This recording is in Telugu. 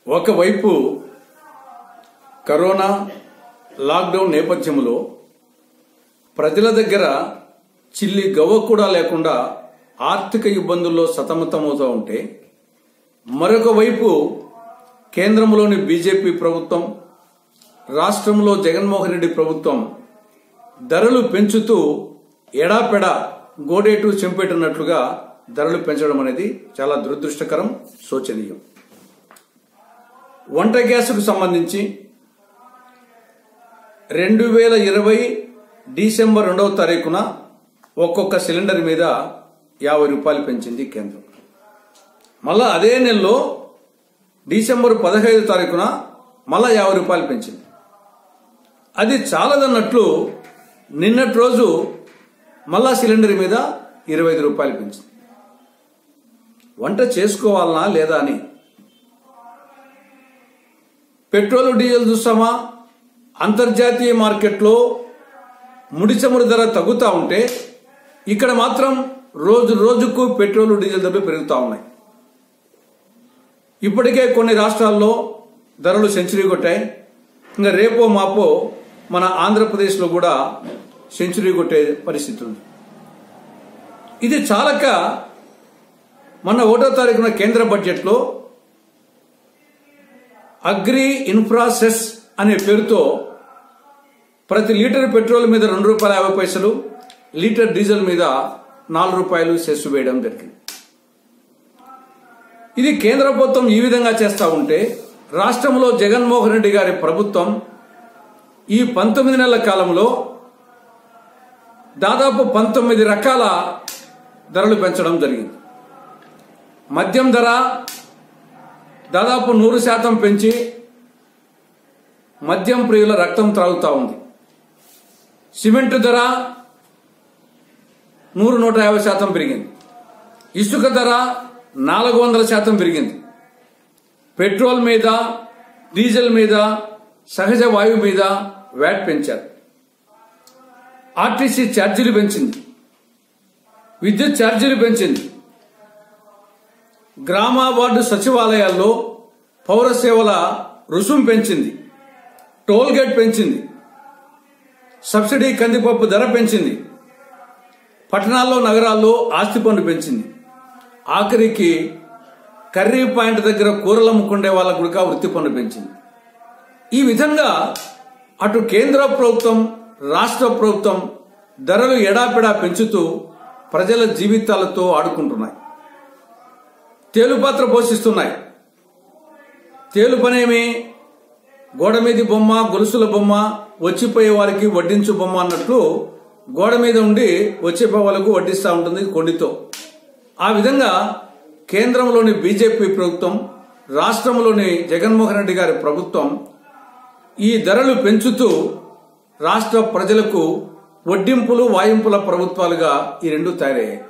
ఒకవైపు కరోనా లాక్డౌన్ నేపథ్యంలో ప్రజల దగ్గర చిల్లి గవ్వ కూడా లేకుండా ఆర్థిక ఇబ్బందుల్లో సతమతమవుతూ ఉంటే మరొక వైపు కేంద్రంలోని బీజేపీ ప్రభుత్వం రాష్ట్రంలో జగన్మోహన్ రెడ్డి ప్రభుత్వం ధరలు పెంచుతూ ఎడాపెడా గోడేటు చెంపెట్టున్నట్లుగా ధరలు పెంచడం అనేది చాలా దురదృష్టకరం శోచనీయం వంట గ్యాస్కు సంబంధించి రెండు వేల ఇరవై డిసెంబర్ రెండవ తారీఖున ఒక్కొక్క సిలిండర్ మీద యాభై రూపాయలు పెంచింది కేంద్రం మళ్ళా అదే నెలలో డిసెంబర్ పదహైదు తారీఖున మళ్ళా యాభై రూపాయలు పెంచింది అది చాలదన్నట్లు నిన్నటి రోజు మళ్ళా సిలిండర్ మీద ఇరవై ఐదు రూపాయలు పెంచింది వంట చేసుకోవాలనా లేదా అని పెట్రోల్ డీజిల్ చూస్తామా అంతర్జాతీయ మార్కెట్లో ముడి చమురు ధర తగ్గుతూ ఉంటే ఇక్కడ మాత్రం రోజు రోజుకు పెట్రోల్ డీజిల్ ధరలు పెరుగుతూ ఉన్నాయి ఇప్పటికే కొన్ని రాష్ట్రాల్లో ధరలు సెంచరీ కొట్టాయి ఇంకా రేపో మాపో మన ఆంధ్రప్రదేశ్లో కూడా సెంచరీ కొట్టే పరిస్థితి ఉంది ఇది చాలక మొన్న ఒకటో తారీఖున కేంద్ర బడ్జెట్లో అగ్రి ఇన్ఫ్రాసెస్ అనే పేరుతో ప్రతి లీటర్ పెట్రోల్ మీద రెండు రూపాయల యాభై పైసలు లీటర్ డీజిల్ మీద నాలుగు రూపాయలు సెస్ వేయడం జరిగింది ఇది కేంద్ర ప్రభుత్వం ఈ విధంగా చేస్తూ ఉంటే రాష్ట్రంలో జగన్మోహన్ రెడ్డి గారి ప్రభుత్వం ఈ పంతొమ్మిది నెలల కాలంలో దాదాపు పంతొమ్మిది రకాల ధరలు పెంచడం జరిగింది మద్యం ధర దాదాపు నూరు శాతం పెంచి మద్యం ప్రియుల రక్తం త్రాగుతూ ఉంది సిమెంట్ ధర నూరు నూట యాభై శాతం పెరిగింది ఇసుక ధర నాలుగు వందల శాతం పెరిగింది పెట్రోల్ మీద డీజిల్ మీద సహజ వాయువు మీద వ్యాట్ పెంచారు ఆర్టీసీ ఛార్జీలు పెంచింది విద్యుత్ ఛార్జీలు పెంచింది గ్రామ వార్డు సచివాలయాల్లో పౌర సేవల రుసుం పెంచింది టోల్ గేట్ పెంచింది సబ్సిడీ కందిపప్పు ధర పెంచింది పట్టణాల్లో నగరాల్లో ఆస్తి పన్ను పెంచింది ఆఖరికి కర్రీ పాయింట్ దగ్గర కూరలు అమ్ముకునే వాళ్ళకు కూడా వృత్తి పన్ను పెంచింది ఈ విధంగా అటు కేంద్ర ప్రభుత్వం రాష్ట్ర ప్రభుత్వం ధరలు ఎడాపెడా పెంచుతూ ప్రజల జీవితాలతో ఆడుకుంటున్నాయి తేలుపాత్ర పోషిస్తున్నాయి తేలు పనేమి గోడ మీది బొమ్మ గొలుసుల బొమ్మ వచ్చిపోయే వారికి వడ్డించు బొమ్మ అన్నట్లు గోడ మీద ఉండి వచ్చేపోయే వాళ్ళకు వడ్డిస్తూ ఉంటుంది కొండితో ఆ విధంగా కేంద్రంలోని బీజేపీ ప్రభుత్వం రాష్ట్రంలోని జగన్మోహన్ రెడ్డి గారి ప్రభుత్వం ఈ ధరలు పెంచుతూ రాష్ట్ర ప్రజలకు వడ్డింపులు వాయింపుల ప్రభుత్వాలుగా ఈ రెండు తయారయ్యాయి